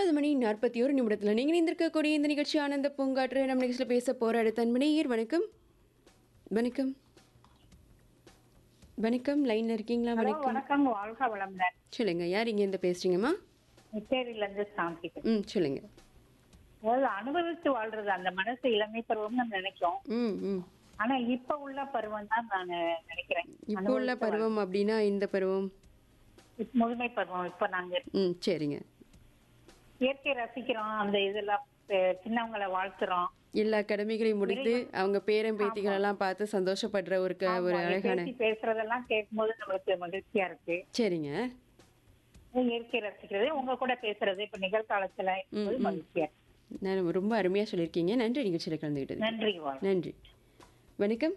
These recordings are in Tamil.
ஒன்பது மணி நாற்பத்தி ஒரு நிமிடத்தில் நீங்கள் இணைந்திருக்கக்கூடிய இந்த நிகழ்ச்சி ஆனந்த பூங்காற்று நம்ம நிகழ்ச்சியில் பேச போகிற அடுத்த அன்பனையர் வணக்கம் வணக்கம் வணக்கம் லைனில் இருக்கீங்களா ஹலோ வணக்கம் வணக்கம் வாழ்க வளமுடன் சொல்லுங்க யார் இங்கேருந்து பேசுறீங்கம்மா நிச்சேரியில இருந்து சாந்தி பேசுறேன். ம் சொல்லுங்க அதாவது அனுபவித்து வாழ்றது அந்த மனசு இளமை பருவம்னு நினைக்கும் ம் ம் ஆனா இப்ப உள்ள பருவம் தான் நான் நினைக்கிறேன் இப்போ உள்ள பருவம் அப்படின்னா இந்த பருவம் இப்ப முழுமை பருவம் இப்ப நாங்க ம் சரிங்க இயற்கை ரசிக்கிறோம் அந்த இதெல்லாம் பெ- சின்னவங்களை வாழ்த்துறோம் எல்லா கடமைகளையும் முடித்து அவங்க பேரன் பேத்திகள் எல்லாம் பார்த்து சந்தோஷப்படுற ஒரு க- ஒரு ஆமா, அழகான பேசி பேசுறதெல்லாம் கேட்கும்போது நம்மளுக்கு மகிழ்ச்சியா இருக்கு சரிங்க இயற்கை ரசிக்கிறது உங்க கூட பேசுறது இப்ப நிகழ்காலத்துல இருக்கும்போது மகிழ்ச்சியா இருக்கு நான் ரொம்ப அருமையாக சொல்லியிருக்கீங்க நன்றி நிகழ்ச்சியில் கலந்துக்கிட்டது நன்றி வாழ் நன்றி வணக்கம்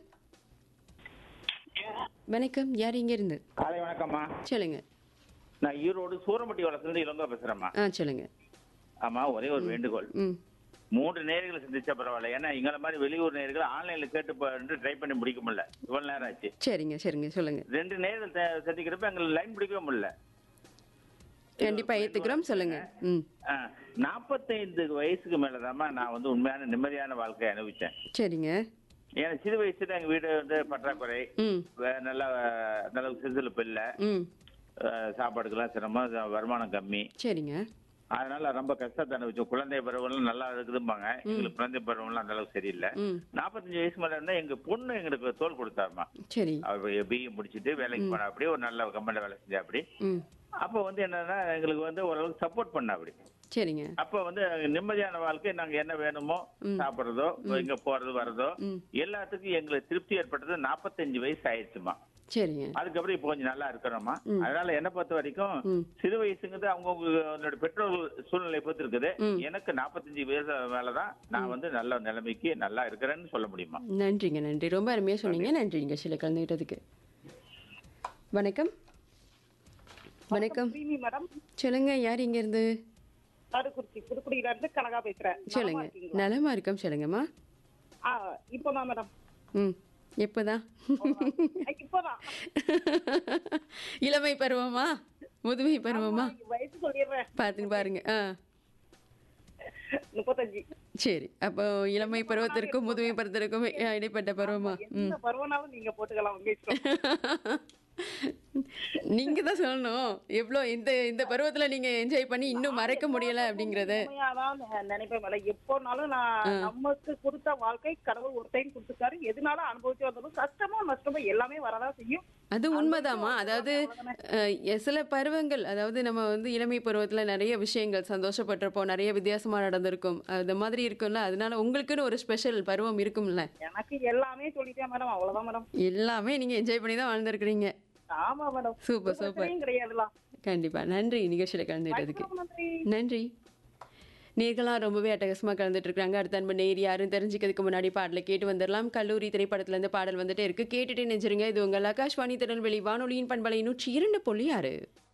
வணக்கம் யார் இங்க இருந்து காலை வணக்கம்மா சொல்லுங்க நான் ஈரோடு சூரம்பட்டி வளர்த்துலேருந்து இளங்கோ பேசுறேம்மா ஆ சொல்லுங்க ஆமா ஒரே ஒரு வேண்டுகோள் ம் மூன்று நேர்களை சந்திச்சா பரவாயில்ல ஏன்னா எங்களை மாதிரி வெளியூர் நேர்கள் ஆன்லைன்ல கேட்டு ட்ரை பண்ணி முடிக்க முடியல இவ்வளவு நேரம் ஆச்சு சரிங்க சரிங்க சொல்லுங்க ரெண்டு நேர்கள் ச- சந்திக்கிறப்ப எங்களுக்கு லைன் பிடிக்கவே முடியல கண்டிப்பா ஏத்துக்கிறோம் சொல்லுங்க ம் ஆ, 45 வயசுக்கு மேலதாம்மா நான் வந்து உண்மையான நிம்மதியான வாழ்க்கையை அனுபவிச்சேன் சரிங்க ஏன்னா சிறு வயசுல எங்க வீடு வந்து பற்றாக்குறை ம் வே- நல்ல நல்ல சிறுசிலுப்பு இல்லை ம் சாப்பாடுக்கெல்லாம் சிரமம் வருமானம் கம்மி சரிங்க அதனால ரொம்ப கஷ்டத்தை அனுபவிச்சோம் குழந்தை பருவம்லாம் நல்லா இருக்குதும்பாங்க எங்களுக்கு குழந்தை பருவம்லாம் அந்த அளவுக்கு சரியில்லை ம் நாற்பத்தஞ்சு வயசு மேல இருந்தா எங்க பொண்ணு எங்களுக்கு தோல் கொடுத்தாருமா சரி அவ பிஇ முடிச்சிட்டு வேலைக்கு போனா அப்படி ஒரு நல்ல கம்பெனில வேலை செஞ்சா அப்படி ம் அப்ப வந்து என்னன்னா எங்களுக்கு வந்து ஓரளவுக்கு சப்போர்ட் பண்ண அப்படி சரிங்க அப்ப வந்து நிம்மதியான வாழ்க்கை நாங்க என்ன வேணுமோ சாப்பிடுறதோ இங்க போறது வர்றதோ ம். எல்லாத்துக்கும் எங்களுக்கு திருப்தி ஏற்பட்டது நாற்பத்தஞ்சு வயசு ஆயிடுச்சுமா சரிங்க அதுக்கப்புறம் இப்போ கொஞ்சம் நல்லா இருக்கிறோமா அதனால என்ன பொறுத்த வரைக்கும் ம். சிறு வயசுங்கிறது அவங்கவுங்களோட பெற்றோர்கள் சூழ்நிலை பொறுத்து இருக்குது எனக்கு நாற்பத்தஞ்சு வயசு மேலதான் நான் வந்து நல்ல நிலைமைக்கு நல்லா இருக்கிறேன்னு சொல்ல முடியுமா நன்றிங்க நன்றி ரொம்ப அருமையாக சொன்னீங்க நன்றி நிகழ்ச்சியில் கலந்துக்கிட்டதுக்கு வணக்கம் வணக்கம் ஸ்ரீனி மேடம் சொல்லுங்க யார் இங்க இருந்து கருக்குறிச்சி புதுக்குடியில இருந்து கனகா பேசுறேன் சொல்லுங்க நலமா இருக்கோம் சொல்லுங்கம்மா ஆ இப்போதான் மேடம் ம் எப்போதான் இப்போதான் இளமை பருவமா முதுமை பருவமா வயசு சொல்லிடுறேன் பார்த்து பாருங்க ஆ முப்பத்தஞ்சு சரி அப்போ இளமை பருவத்திற்கும் முதுமை பருவத்திற்கும் இடைப்பட்ட பருவமா ம் எந்த பருவனாலும் நீங்க போட்டுக்கலாம் உங்க இஷ்டம் நீங்க தான் சொல்லணும் எவ்வளோ இந்த இந்த பருவத்துல நீங்க என்ஜாய் பண்ணி இன்னும் மறக்க முடியல அப்படிங்கறத உண்மையாதான் நெ- நினைப்பேன் மேடம் எப்போனாலும் நான் நமக்கு கொடுத்த வாழ்க்கை கடவுள் ஒரு டைம் கொடுத்துருக்காரு எதுனாலும் அனுபவிச்சு வந்தாலும் கஷ்டமோ நஷ்டமோ எல்லாமே வரதான் செய்யும் அது உண்மைதாம்மா அதாவது அஹ், எ- சில பருவங்கள் அதாவது நம்ம வந்து இளமை பருவத்துல நிறைய விஷயங்கள் சந்தோஷப்பட்டிருப்போம் நிறைய வித்தியாசமா நடந்திருக்கும் அந்த மாதிரி இருக்கும்ல அதனால உங்களுக்குன்னு ஒரு ஸ்பெஷல் பருவம் இருக்கும்ல எனக்கு எல்லாமே சொல்லிட்டேன் மேடம் அவ்வளவுதான் மேடம் எல்லாமே நீங்க என்ஜாய் பண்ணி தான் வாழ்ந்திருக்கிறீங்க ஆமா மேடம் சூப்பர் சூப்பர் பிரச்சனையும் கிடையாதுலாம் கண்டிப்பா நன்றி நிகழ்ச்சியில கலந்துட்டதுக்கு நன்றி நன்றி நேர்களாம் ரொம்பவே அட்டகாசமாக கலந்துட்டு இருக்காங்க அடுத்த அன்பு நேர் யாரும் தெரிஞ்சுக்கிறதுக்கு முன்னாடி பாடலை கேட்டு வந்துடலாம் கல்லூரி திரைப்படத்துல இருந்து பாடல் வந்துட்டே இருக்கு கேட்டுட்டே நெஞ்சிருங்க இது உங்கள் ஆகாஷ்வாணி திருநெல்வேலி வானொலியின் பண்பலை நூற்றி இரண்டு புள்ளி ஆறு